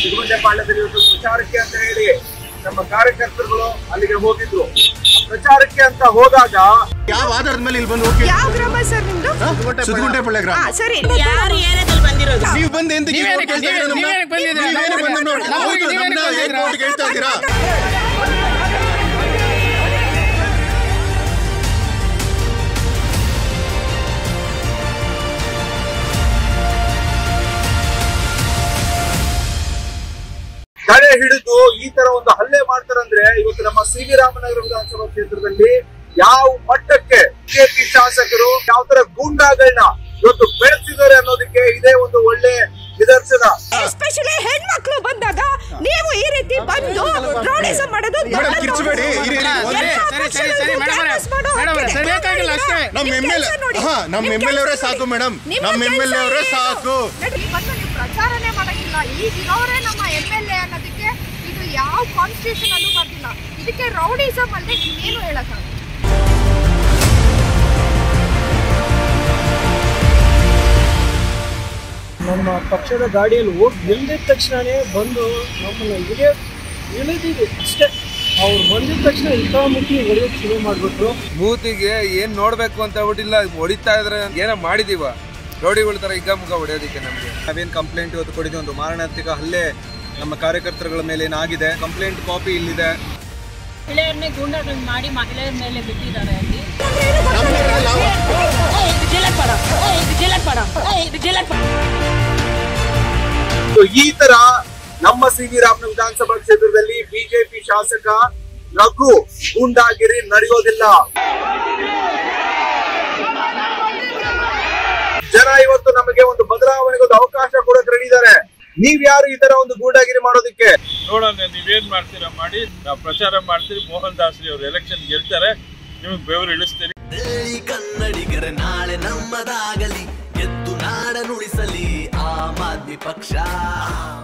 ಸಿಗುಂಟೆಪಾಳ್ಯದಲ್ಲಿ ಇವತ್ತು ಪ್ರಚಾರಕ್ಕೆ ಅಂತ ಹೇಳಿ ನಮ್ಮ ಕಾರ್ಯಕರ್ತರುಗಳು ಅಲ್ಲಿಗೆ ಹೋಗಿದ್ರು ಆ ಪ್ರಚಾರಕ್ಕೆ ಅಂತ ಹೋದಾಗ ಯಾವ ಆಧಾರದ ಮೇಲೆ ಇಲ್ಲಿ ಬಂದು ಹೋಗಿ ಯಾವ ಗ್ರಾಮ ಸರ್ ನಿಮ್ದು ಸುತ್ತಗುಂಟೆಪಳ್ಳಿ ಗ್ರಾಮ ಹಾ ಸರಿ ಯಾರು ಏರಿಯಾದಲ್ಲಿ ಬಂದಿರೋದು ನೀವು ಬಂದು ಎಂತ ನೀವೇನಕ್ಕೆ- ನೀವೇ- ನೀವೇನಕ್ಕೆ ಬಂದಿದ್ದೀರಾ? ನಮ್ಮ ಊರಿಗೆ ನೀವೇನಕ್ಕೆ ಬಂದಿದ್ದೀರಾ? ಹೇಳ್ತಾ ಇದ್ದೀರಾ ತಡೆ ಹಿಡಿದು ಈ ತರ ಒಂದು ಹಲ್ಲೆ ಮಾಡ್ತಾರಂದ್ರೆ ಇವತ್ತು ನಮ್ಮ ಸಿ ವಿ ರಾಮನಗರ ವಿಧಾನಸಭಾ ಕ್ಷೇತ್ರದಲ್ಲಿ ಯಾವ ಮಟ್ಟಕ್ಕೆ ಬಿಜೆಪಿ ಶಾಸಕರು ಯಾವ ತರ ಗೂಂಡಾಗಳನ್ನ ಇವತ್ತು ಬೆಳೆಸಿದ್ದಾರೆ ಅನ್ನೋದಕ್ಕೆ ಇದೇ ಒಂದು ಒಳ್ಳೆ ನಿದರ್ಶನ ಎಸ್ಪೆಷಲಿ ಹೆಣ್ಮಕ್ಳು ಬಂದಾಗ ನೀವು ಈ ರೀತಿ ಬಂದು ರೌಡಿಸಂ ಮಾಡೋದು ಮೇಡಮ್ ಕಿರ್ಚಬೇಡಿ ಇರಿ, ಇರಿ, ಒಂದೇ. ಸರಿ ಸರಿ ಸರಿ ಮೇಡಮ್ ಅವರೇ ಮೇಡಮ್ ಅವರೇ ಸರಿ ಬೇಕಾಗಿಲ್ಲ ಅಷ್ಟೇ ನಮ್ಮ ಎಮ್ ಎಲ್ ಹಾ ನಮ್ಮ ಎಮ್ ಎಲ್ ಅವರೇ ಸಾಕು ಮೇಡಮ್ ನಮ್ಮ ಎಮ್ ಎಲ್ ಅವರೇ ಸಾಕು ಇವತ್ತು ನೀವು ಪ್ರಚಾರನೇ ಮಾಡಕ್ಕಿಲ್ಲ ಈಗಿರೋರೇ ನಮ್ಮ ಎಂ ಎಲ್ ಎ ಅನ್ನೋದಕ್ಕೆ ಇದು ಯಾವ ಕಾನ್ಸ್ಟಿಟ್ಯೂಷನ್ ಅಲ್ಲೂ ಬರ್ತಿಲ್ಲ ಇದಕ್ಕೆ ರೌಡಿಸಮ್ ಅಲ್ಲದೆ ಇನ್ನೇನು ಹೇಳಕ್ಕಾಗಲ್ಲ ನಮ್ಮ ಪಕ್ಷದ ಗಾಡಿಯಲ್ಲಿ ಹೋಗಿ ನಿಲ್ದಿದ ತಕ್ಷಣನೇ ಬಂದು ನಮ್ಮನ್ನ ಇಳಿಗೆ ಇಳಿದೀವಿ ಅಷ್ಟೇ ಅವ್ರು ಬಂದಿದ ತಕ್ಷಣ ಮುಖಾಮುಖಿ ಹೊಡೆಯೋಕೆ ಶುರು ಮಾಡಿಬಿಟ್ರು ಮೂತಿಗೆ ಏನ್ ನೋಡ್ಬೇಕು ಅಂತ ಹೇಳ್ಬಿಟ್ಟಿಲ್ಲ ಹೊಡಿತಾ ಇದ್ರೆ ಏನೋ ಮಾಡಿದೀವ ರೋಡಿಗಳ ತರ ಈಗ ಮುಖ ಹೊಡೆಯೋದಕ್ಕೆ ನಮ್ಗೆ ನಾವೇನು ಕಂಪ್ಲೇಂಟ್ ಇವತ್ತು ಕೊಟ್ಟಿದ್ವಿ ಒಂದು ಮಾರಣಾಂತಿಕ ಹಲ್ಲೆ ನಮ್ಮ ಕಾರ್ಯಕರ್ತರುಗಳ ಮೇಲೆ ಏನಾಗಿದೆ ಕಂಪ್ಲೇಂಟ್ ಕಾಪಿ ಇಲ್ಲಿದೆ ಮಹಿಳೆಯರನ್ನೇ ಗೂಂಡಾಗಳನ್ನ ಮಾಡಿ ಮಹಿಳೆಯರ ಮೇಲೆ ಬಿಟ್ಟಿದ್ದಾರೆ ಅಲ್ಲಿ So, ಈ ತರ ನಮ್ಮ ಸಿ ವಿ ರಾಮನ ವಿಧಾನಸಭಾ ಕ್ಷೇತ್ರದಲ್ಲಿ ಬಿಜೆಪಿ ಶಾಸಕ ರಘು ಗೂಂಡಾಗಿರಿ ನಡೆಯೋದಿಲ್ಲ ಜನ ಇವತ್ತು ನಮಗೆ ಒಂದು ಬದಲಾವಣೆಗೆ ಒಂದು ಅವಕಾಶ ಕೊಡಕ್ ರೆಡಿ ಇದ್ದಾರೆ ನೀವ್ ಯಾರು ಈ ತರ ಒಂದು ಗೂಂಡಾಗಿರಿ ಮಾಡೋದಕ್ಕೆ ನೋಡೋಣ ನೀವೇನ್ ಮಾಡ್ತೀರಾ ಮಾಡಿ ನಾವು ಪ್ರಚಾರ ಮಾಡ್ತೀರಿ ಮೋಹನ್ ದಾಸ್ರಿ ಅವರು ಎಲೆಕ್ಷನ್ ಗೆಲ್ತಾರೆ ನಿಮಗೆ ಬೆವರು ಇಳಿಸ್ತೀರಿ ಬೆಳ್ಳಿ ಕನ್ನಡಿಗರ ನಾಳೆ ನಮ್ಮದಾಗಲಿ ಎದ್ದು ನಾಡನುಳಿಸಲಿ ಆಮ್ ಆದ್ಮಿ ಪಕ್ಷ